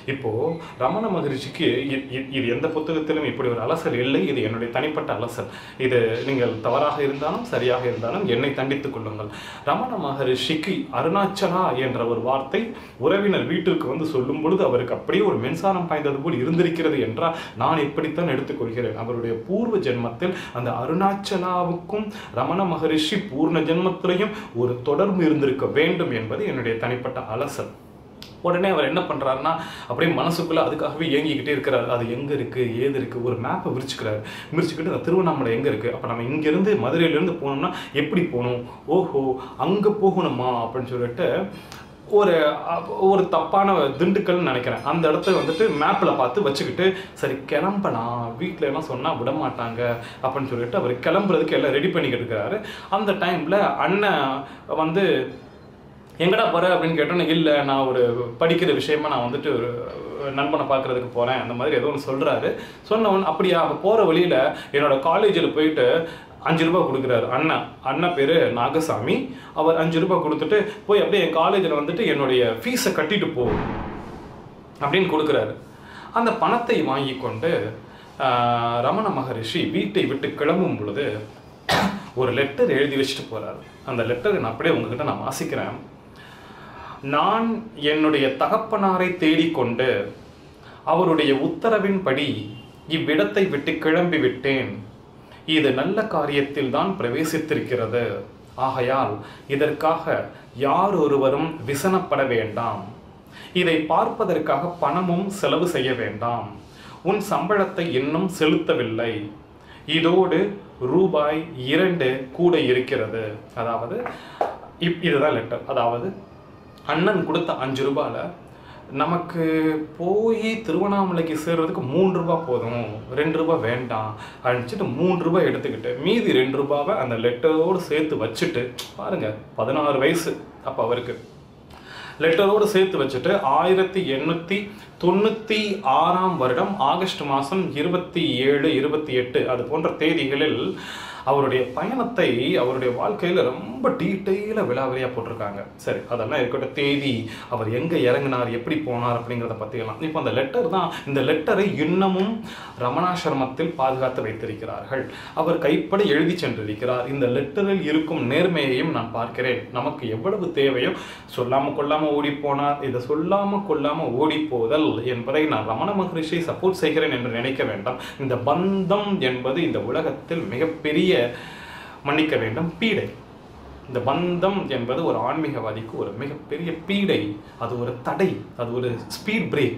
இப்போ ரமண மகரிஷிக்கு இ- இ- இது எந்த புத்தகத்திலும் இப்படி ஒரு அலசல் இல்லை இது என்னுடைய தனிப்பட்ட அலசல் இது நீங்கள் தவறாக இருந்தாலும் சரியாக இருந்தாலும் என்னை தண்டித்துக் கொள்ளுங்கள் ரமண மகரிஷிக்கு அருணாச்சலா என்ற ஒரு வார்த்தை உறவினர் வீட்டிற்கு வந்து சொல்லும் பொழுது அவருக்கு அப்படியே ஒரு மின்சாரம் பாய்ந்தது போல் இருந்திருக்கிறது என்றால் நான் இப்படித்தான் எடுத்துக்கொள்கிறேன் அவருடைய பூர்வ ஜென்மத்தில் அந்த அருணாச்சலாவுக்கும் ரமண மகரிஷி பூர்ண ஜென்மத்திலையும் ஒரு தொடர்பு இருந்திருக்க வேண்டும் என்பது என்னுடைய தனிப்பட்ட அலசல் உடனே அவர் என்ன பண்றாருன்னா அப்படியே மனசுக்குள்ள அதுக்காகவே ஏங்கிக்கிட்டே இருக்கிறார் அது எங்க இருக்கு ஏது இருக்கு ஒரு மேப்பை விரிச்சுக்கிறாரு விரிச்சுக்கிட்டு அந்த திருவண்ணாமலை எங்க இருக்கு அப்ப நம்ம இங்க இருந்து மதுரையில இருந்து போனோம்னா எப்படி போகணும் ஓஹோ அங்க போகணுமா அப்படின்னு சொல்லிட்டு ஒரு அ- ஒரு தப்பான திண்டுக்கல்னு நினைக்கிறேன் அந்த இடத்த வந்துட்டு மேப்பில் பார்த்து வச்சுக்கிட்டு சரி கிளம்பலாம் வீட்டில் எல்லாம் சொன்னால் விட மாட்டாங்க அப்படின்னு சொல்லிட்டு அவர் கிளம்புறதுக்கு எல்லாம் ரெடி பண்ணிக்கிட்டு இருக்கிறாரு அந்த டைமில் அண்ணன் வந்து எங்கடா போற அப்படின்னு கேட்டோன்னே இல்லை நான் ஒரு படிக்கிற விஷயமா நான் வந்துட்டு ஒரு நண்பனை பார்க்கறதுக்கு போகிறேன் அந்த மாதிரி ஏதோ ஒன்று சொல்கிறாரு சொன்னவன் அப்படியா அப்போ போகிற வழியில் என்னோட காலேஜில் போயிட்டு அஞ்சு ரூபாய் கொடுக்குறாரு அண்ணன் அண்ணன் பேர் நாகசாமி அவர் அஞ்சு ரூபாய் கொடுத்துட்டு போய் அப்படியே என் காலேஜில் வந்துட்டு என்னுடைய ஃபீஸை கட்டிட்டு போ அப்படின்னு கொடுக்குறாரு அந்த பணத்தை வாங்கி கொண்டு ஆஹ், ரமண மகரிஷி வீட்டை விட்டு கிளம்பும் பொழுது ஒரு லெட்டர் எழுதி வச்சுட்டு போறாரு அந்த லெட்டரை நான் அப்படியே உங்ககிட்ட நான் வாசிக்கிறேன் நான் என்னுடைய தகப்பனாரை தேடிக்கொண்டு அவருடைய உத்தரவின்படி இவ்விடத்தை விட்டு கிளம்பி விட்டேன் இது நல்ல காரியத்தில் தான் பிரவேசித்திருக்கிறது ஆகையால் இதற்காக யார் ஒருவரும் விசனப்பட வேண்டாம் இதை பார்ப்பதற்காக பணமும் செலவு செய்ய வேண்டாம் உன் சம்பளத்தை இன்னும் செலுத்தவில்லை இதோடு ரூபாய் இரண்டு கூட இருக்கிறது அதாவது இப் இதுதான் லெட்டர் அதாவது அண்ணன் கொடுத்த அஞ்சு ரூபாயில் நமக்கு போய் திருவண்ணாமலைக்கு சேர்றதுக்கு மூன்று ரூபாய் போதும் ரெண்டு ரூபாய் வேண்டாம் அனுப்பிச்சிட்டு மூணு ரூபாய் எடுத்துக்கிட்டு மீதி ரெண்டு ரூபாவை அந்த லெட்டரோடு சேர்த்து வச்சுட்டு பாருங்க பதினாறு வயசு அப்போ அவருக்கு லெட்டரோடு சேர்த்து வச்சுட்டு ஆயிரத்தி எண்ணூற்றி தொண்ணூற்றி ஆறாம் வருடம் ஆகஸ்ட் மாதம் இருபத்தி ஏழு இருபத்தி எட்டு அது போன்ற தேதிகளில் அவருடைய பயணத்தை அவருடைய வாழ்க்கையில் ரொம்ப டீட்டெயிலாக விலாவரியாக போட்டிருக்காங்க சரி அதெல்லாம் இருக்கட்டும் தேதி அவர் எங்கே இறங்கினார் எப்படி போனார் அப்படிங்கிறத பற்றியெல்லாம் இப்போ அந்த லெட்டர் தான் இந்த லெட்டரை இன்னமும் ரமணாசிரமத்தில் பாதுகாத்து வைத்திருக்கிறார்கள் அவர் கைப்பட எழுதி சென்றிருக்கிறார் இந்த லெட்டரில் இருக்கும் நேர்மையையும் நான் பார்க்கிறேன் நமக்கு எவ்வளவு தேவையோ சொல்லாம கொள்ளாம ஓடி போனார் இதை சொல்லாம கொள்ளாம ஓடி போதல் என்பதை நான் ரமண மகரிஷியை சப்போர்ட் செய்கிறேன் என்று நினைக்க வேண்டாம் இந்த பந்தம் என்பது இந்த உலகத்தில் மிகப்பெரிய மன்னிக்க வேண்டும் பீடை இந்த பந்தம் என்பது ஒரு ஆன்மீகவாதிக்கு ஒரு மிகப்பெரிய பீடை அது ஒரு தடை அது ஒரு ஸ்பீட் பிரேக்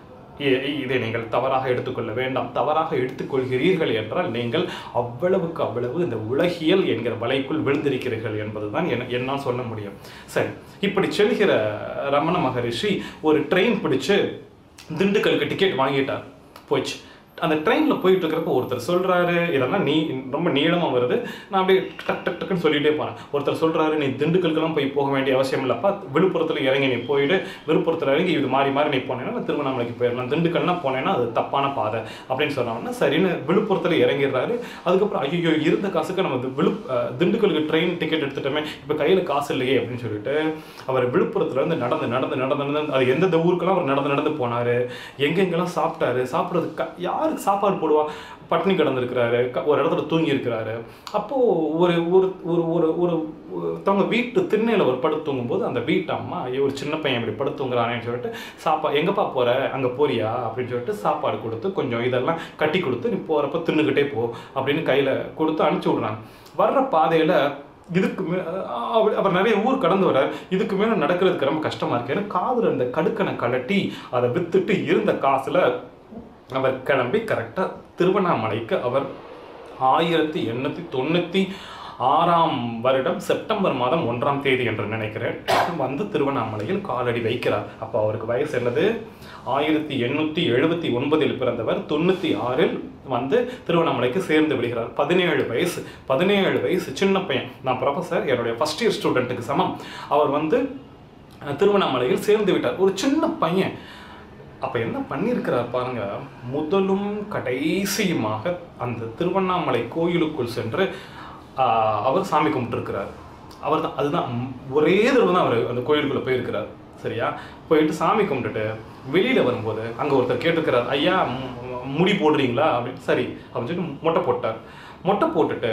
இதை நீங்கள் தவறாக எடுத்துக்கொள்ள வேண்டாம் தவறாக எடுத்துக்கொள்கிறீர்கள் என்றால் நீங்கள் அவ்வளவுக்கு அவ்வளவு இந்த உலகியல் என்கிற வலைக்குள் விழுந்திருக்கிறீர்கள் என்பதுதான் என் என்னால் சொல்ல முடியும் சரி இப்படி செல்கிற ரமண மகரிஷி ஒரு ட்ரெயின் பிடிச்சு திண்டுக்கலுக்கு டிக்கெட் வாங்கிட்டார் போச்சு அந்த ட்ரெயினில் போயிட்டு இருக்கிறப்ப ஒருத்தர் சொல்கிறாரு இதெல்லாம் நீ ரொம்ப நீளமாக வருது நான் அப்படியே டக் டக் டக்குன்னு சொல்லிட்டே போகிறேன் ஒருத்தர் சொல்கிறாரு நீ திண்டுக்கலுக்கெல்லாம் போய் போக வேண்டிய அவசியம் இல்லைப்பா விழுப்புரத்தில் இறங்கி நீ போயிட்டு விழுப்புரத்தில் இறங்கி இது மாறி மாறி நீ போனேன்னா திருவண்ணாமலைக்கு போயிடலாம் திண்டுக்கல்னா போனேன்னா அது தப்பான பாதை அப்படின்னு சொன்னாங்கன்னா சரின்னு விழுப்புரத்தில் இறங்கிடுறாரு அதுக்கப்புறம் ஐயோ இருந்த காசுக்கு நம்ம இது விழு அஹ் திண்டுக்கலுக்கு ட்ரெயின் டிக்கெட் எடுத்துட்டோமே இப்போ கையில் காசு இல்லையே அப்படின்னு சொல்லிட்டு அவர் விழுப்புரத்துல இருந்து நடந்து நடந்து நடந்து நடந்து அது எந்தெந்த ஊருக்கெல்லாம் அவர் நடந்து நடந்து போனார் எங்கெங்கெல்லாம் சாப்பிட்டாரு சாப்பிட்றதுக்கு க- யாருக்கு சாப்பாடு போடுவா பட்டினி கிடந்திருக்கிறாரு க- ஒரு இடத்துல தூங்கி இருக்கிறாரு அப்போ ஒரு ஒரு ஒரு ஒரு ஒரு ஒருத்தவங்க வீட்டு திண்ணையில் ஒரு படுத்து தூங்கும்போது அந்த வீட்டு அம்மா ஐயோ ஒரு சின்ன பையன் இப்படி படுத்து தூங்குறானேன்னு சொல்லிட்டு சாப்பா எங்கப்பா போற அங்கே போறியா அப்படின்னு சொல்லிட்டு சாப்பாடு கொடுத்து கொஞ்சம் இதெல்லாம் கட்டி கொடுத்து நீ போகிறப்ப தின்னுக்கிட்டே போ அப்படின்னு கையில் கொடுத்து அனுப்பிச்சி விடுறாங்க வர்ற பாதையில் இதுக்கு மே அஹ் அவர் அவர் நிறைய ஊர் கடந்து வர இதுக்கு மேலே நடக்கிறதுக்கு ரொம்ப கஷ்டமா இருக்கு ஏன்னா காதில் இருந்த கடுக்கனை கலட்டி அதை வித்துட்டு இருந்த காசுல அவர் கிளம்பி கரெக்டாக திருவண்ணாமலைக்கு அவர் ஆயிரத்தி எண்ணூற்றி தொண்ணூற்றி ஆறாம் வருடம் செப்டம்பர் மாதம் ஒன்றாம் தேதி என்று நினைக்கிறேன் வந்து திருவண்ணாமலையில் காலடி வைக்கிறார் அப்போ அவருக்கு வயசு என்னது ஆயிரத்தி எண்ணூற்றி எழுபத்தி ஒன்பதில் பிறந்தவர் தொண்ணூற்றி ஆறில் வந்து திருவண்ணாமலைக்கு சேர்ந்து விடுகிறார் பதினேழு வயசு பதினேழு வயசு சின்ன பையன் நான் ப்ரொஃபஸர் என்னுடைய ஃபஸ்ட் இயர் ஸ்டூடெண்ட்டுக்கு சமம் அவர் வந்து அஹ், திருவண்ணாமலையில் சேர்ந்து விட்டார் ஒரு சின்ன பையன் அப்ப என்ன பண்ணியிருக்கிறார் பாருங்க முதலும் கடைசியுமாக அந்த திருவண்ணாமலை கோயிலுக்குள் சென்று ஆஹ், அவர் சாமி கும்பிட்டுருக்கிறார் அவர் தான் அதுதான் ம், ஒரே தடவை தான் அவர் அந்த கோயிலுக்குள்ள போயிருக்கிறார் சரியா போயிட்டு சாமி கும்பிட்டுட்டு வெளியில வரும்போது அங்க ஒருத்தர் கேட்டிருக்கிறார் ஐயா மு- மு- முடி போடுறீங்களா அப்படின்னு சரி அப்படின்னு சொல்லிட்டு மொட்டை போட்டார் மொட்டை போட்டுட்டு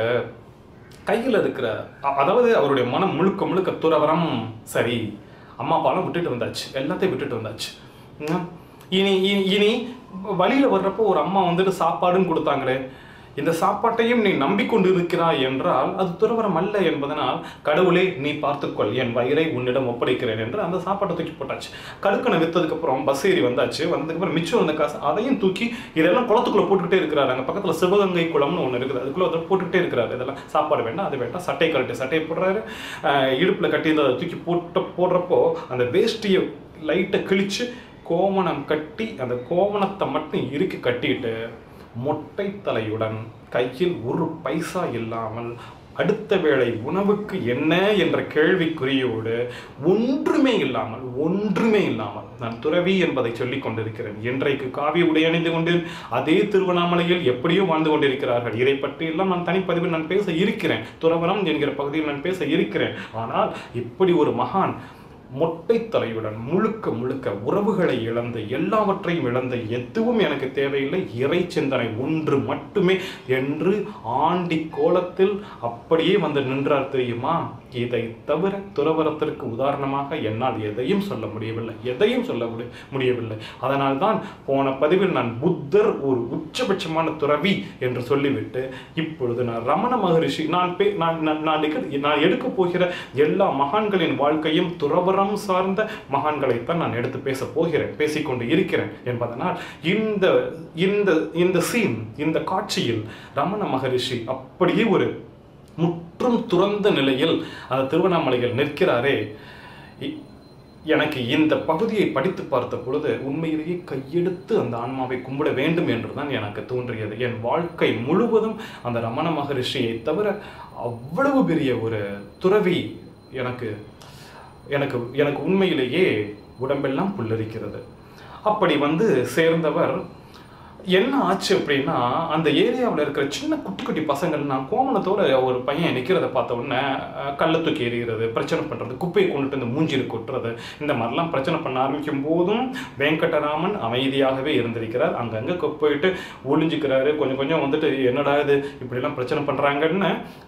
கையில் இருக்கிற அ- அதாவது அவருடைய மனம் முழுக்க முழுக்க துறவரம் சரி அம்மா அப்பாலாம் விட்டுட்டு வந்தாச்சு எல்லாத்தையும் விட்டுட்டு வந்தாச்சு ம். இனி இனி- இனி வழியில வர்றப்போ ஒரு அம்மா வந்துட்டு சாப்பாடுன்னு கொடுத்தாங்களே இந்த சாப்பாட்டையும் நீ நம்பிக்கொண்டு இருக்கிறாய் என்றால் அது துறவரம் அல்ல என்பதனால் கடவுளே நீ பார்த்துக்கொள் என் வயிறை உன்னிடம் ஒப்படைக்கிறேன் என்று அந்த சாப்பாட்டை தூக்கி போட்டாச்சு கடுக்கனை வித்ததுக்கு அப்புறம் பஸ் ஏறி வந்தாச்சு வந்ததுக்கப்புறம் மிச்சம் வந்த காசு அதையும் தூக்கி இதெல்லாம் குளத்துக்குள்ள போட்டுக்கிட்டே இருக்கிறாரு அங்க பக்கத்துல சிவகங்கை குளம்னு ஒன்று இருக்குது அதுக்குள்ள அதை போட்டுக்கிட்டே இருக்கிறாரு இதெல்லாம் சாப்பாடு வேண்டாம் அது வேண்டாம் சட்டை கழட்டி சட்டையை போடுறாரு அஹ் இடுப்புல கட்டியிருந்த அதை தூக்கி போட்டு போடுறப்போ அந்த வேஷ்டியை லைட்டை கிழிச்சு கோமணம் கட்டி அந்த கோமணத்தை மட்டும் இறுக்கி கட்டிட்டு மொட்டை தலையுடன் கையில் ஒரு பைசா இல்லாமல் அடுத்த வேளை உணவுக்கு என்ன என்ற கேள்விக்குறியோடு ஒன்றுமே இல்லாமல் ஒன்றுமே இல்லாமல் நான் துறவி என்பதை சொல்லிக் கொண்டிருக்கிறேன் இன்றைக்கு காவி உடை அணிந்து கொண்டு அதே திருவண்ணாமலையில் எப்படியோ வாழ்ந்து கொண்டிருக்கிறார்கள் இதை பற்றி எல்லாம் நான் தனிப்பதிவில் நான் பேச இருக்கிறேன் துறவரம் என்கிற பகுதியில் நான் பேச இருக்கிறேன் ஆனால் இப்படி ஒரு மகான் மொட்டை தலையுடன் முழுக்க முழுக்க உறவுகளை இழந்து எல்லாவற்றையும் இழந்து எதுவும் எனக்கு தேவையில்லை இறை சிந்தனை ஒன்று மட்டுமே என்று ஆண்டி கோலத்தில் அப்படியே வந்து நின்றார் தெரியுமா இதை தவிர துறவரத்திற்கு உதாரணமாக என்னால் எதையும் சொல்ல முடியவில்லை எதையும் சொல்ல முடி- முடியவில்லை அதனால்தான் போன பதிவில் நான் புத்தர் ஒரு உச்சபட்சமான துறவி என்று சொல்லிவிட்டு இப்பொழுது நான் ரமண மகரிஷி நான் பே- நான் நான் நான் எடுக்க- நான் எடுக்க போகிற எல்லா மகான்களின் வாழ்க்கையும் துறவரம் சார்ந்த மகான்களைத்தான் நான் எடுத்து பேச போகிறேன் பேசிக்கொண்டு இருக்கிறேன் என்பதனால் இந்த இந்த இந்த சீன் இந்த காட்சியில் ரமண மகரிஷி அப்படியே ஒரு முற்றும் துறந்த நிலையில் அந்த திருவண்ணாமலையில் நிற்கிறாரே இ- எனக்கு இந்த பகுதியை படித்து பார்த்த பொழுது உண்மையிலேயே கையெடுத்து அந்த ஆன்மாவை கும்பிட வேண்டும் என்றுதான் எனக்கு தோன்றியது என் வாழ்க்கை முழுவதும் அந்த ரமண மகரிஷியை தவிர அவ்வளவு பெரிய ஒரு துறவி எனக்கு எனக்கு எனக்கு உண்மையிலேயே உடம்பெல்லாம் புல்லரிக்கிறது அப்படி வந்து சேர்ந்தவர் என்ன ஆச்சு அப்படின்னா அந்த ஏரியாவில் இருக்கிற சின்ன குட்டி குட்டி பசங்கள் நான் கோமணத்தோட ஒரு பையன் நிற்கிறத பார்த்த உடனே அஹ், கல்லை தூக்கி எறிகிறது பிரச்சனை பண்ணுறது குப்பையை கொண்டுட்டு இந்த மூஞ்சில் கொட்டுறது இந்த மாதிரிலாம் பிரச்சனை பண்ண ஆரம்பிக்கும் போதும் வெங்கடராமன் அமைதியாகவே இருந்திருக்கிறார் அங்கங்கே போயிட்டு ஒளிஞ்சுக்கிறாரு கொஞ்சம் கொஞ்சம் வந்துட்டு என்னடா இது இப்படிலாம் பிரச்சனை பண்ணுறாங்கன்னு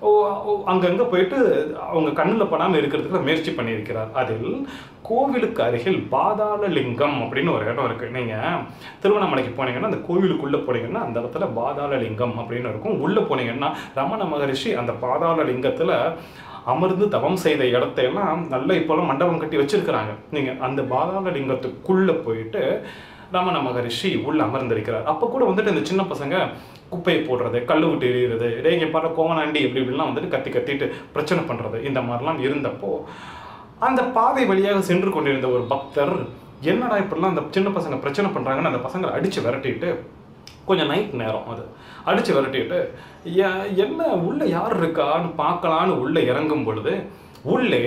அங்கங்கே போயிட்டு அவங்க கண்ணில் படாமல் இருக்கிறதுக்கு முயற்சி பண்ணியிருக்கிறார் அதில் கோவிலுக்கு அருகில் பாதாள லிங்கம் அப்படின்னு ஒரு இடம் இருக்கு நீங்க திருவண்ணாமலைக்கு போனீங்கன்னா அந்த கோவிலுக்குள்ள போனீங்கன்னா அந்த இடத்துல பாதாள லிங்கம் அப்படின்னு இருக்கும் உள்ள போனீங்கன்னா ரமண மகரிஷி அந்த பாதாள லிங்கத்துல அமர்ந்து தவம் செய்த இடத்தையெல்லாம் நல்ல இப்போலாம் மண்டபம் கட்டி வச்சிருக்கிறாங்க நீங்க அந்த பாதாள லிங்கத்துக்குள்ள போயிட்டு ரமண மகரிஷி உள்ள அமர்ந்திருக்கிறார் அப்போ கூட வந்துட்டு இந்த சின்ன பசங்க குப்பையை போடுறது கல்லு விட்டு எறிகிறது டேங்க பாரு கோவனாண்டி இப்படி இப்படிலாம் வந்துட்டு கத்தி கத்திட்டு பிரச்சனை பண்றது இந்த மாதிரிலாம் இருந்தப்போ அந்த பாதை வழியாக சென்று கொண்டிருந்த ஒரு பக்தர் என்னடா இப்படிலாம் அந்த சின்ன பசங்க பிரச்சனை பண்றாங்கன்னு அந்த பசங்களை அடிச்சு விரட்டிட்டு கொஞ்சம் நைட் நேரம் அது அடிச்சு விரட்டிட்டு "ஏ- என்ன உள்ள யார் இருக்கான்னு பார்க்கலான்னு உள்ள இறங்கும் பொழுது உள்ளே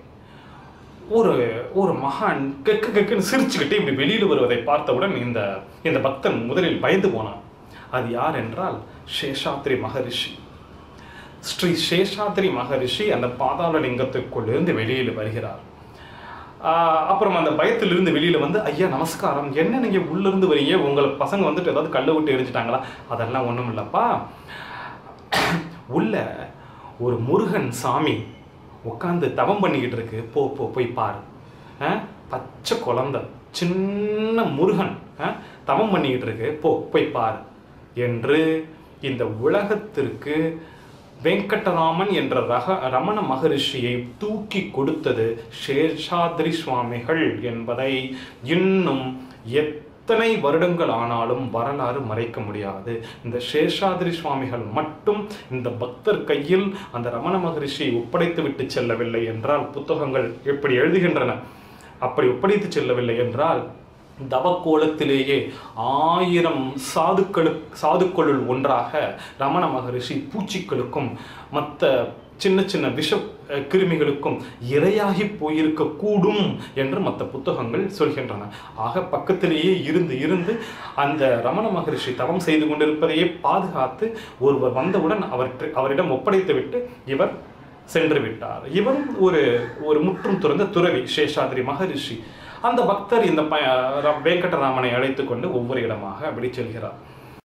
ஒரு ஒரு மகான் கெக்கு கெக்குன்னு சிரிச்சுக்கிட்டு இப்படி வெளியில் வருவதை பார்த்தவுடன் இந்த இந்த பக்தன் முதலில் பயந்து போனான் அது யார் என்றால் சேஷாத்ரி மகரிஷி ஸ்ரீ சேஷாத்ரி மகரிஷி அந்த பாதாள லிங்கத்துக்குள்ளிருந்து வெளியில் வருகிறார் ஆஹ் அப்புறம் அந்த பயத்திலிருந்து வெளியில வந்து ஐயா நமஸ்காரம் என்ன நீங்க உள்ள இருந்து வரீங்க உங்களை பசங்க வந்துட்டு ஏதாவது கல்லை விட்டு எரிஞ்சிட்டாங்களா அதெல்லாம் ஒண்ணும் இல்லப்பா உள்ள ஒரு முருகன் சாமி உட்காந்து தவம் பண்ணிக்கிட்டு இருக்கு போ போ போய் பாரு ஆஹ் பச்சை குழந்தை சின்ன முருகன் ஆஹ் தவம் பண்ணிக்கிட்டு இருக்கு போ போய் பாரு என்று இந்த உலகத்திற்கு வெங்கடராமன் என்ற ரக ரமண மகரிஷியை தூக்கி கொடுத்தது சேஷாத்ரி சுவாமிகள் என்பதை இன்னும் எத்தனை வருடங்கள் ஆனாலும் வரலாறு மறைக்க முடியாது இந்த சேஷாத்ரி சுவாமிகள் மட்டும் இந்த பக்தர் கையில் அந்த ரமண மகரிஷியை ஒப்படைத்து விட்டு செல்லவில்லை என்றால் புத்தகங்கள் எப்படி எழுதுகின்றன அப்படி ஒப்படைத்து செல்லவில்லை என்றால் தவக்கோலத்திலேயே ஆயிரம் சாதுக்களு சாதுக்களுள் ஒன்றாக ரமண மகரிஷி பூச்சிகளுக்கும் மற்ற சின்ன சின்ன விஷ அஹ், கிருமிகளுக்கும் இரையாகி போயிருக்க கூடும் என்று மற்ற புத்தகங்கள் சொல்கின்றன ஆக பக்கத்திலேயே இருந்து இருந்து அந்த ரமண மகரிஷி தவம் செய்து கொண்டிருப்பதையே பாதுகாத்து ஒருவர் வந்தவுடன் அவற்றை அவரிடம் ஒப்படைத்து விட்டு இவர் சென்று விட்டார் இவரும் ஒரு ஒரு முற்றும் துறந்த துறவி சேஷாத்ரி மகரிஷி அந்த பக்தர் இந்த ப ர- வெங்கடராமனை அழைத்து கொண்டு ஒவ்வொரு இடமாக அப்படி செல்கிறார்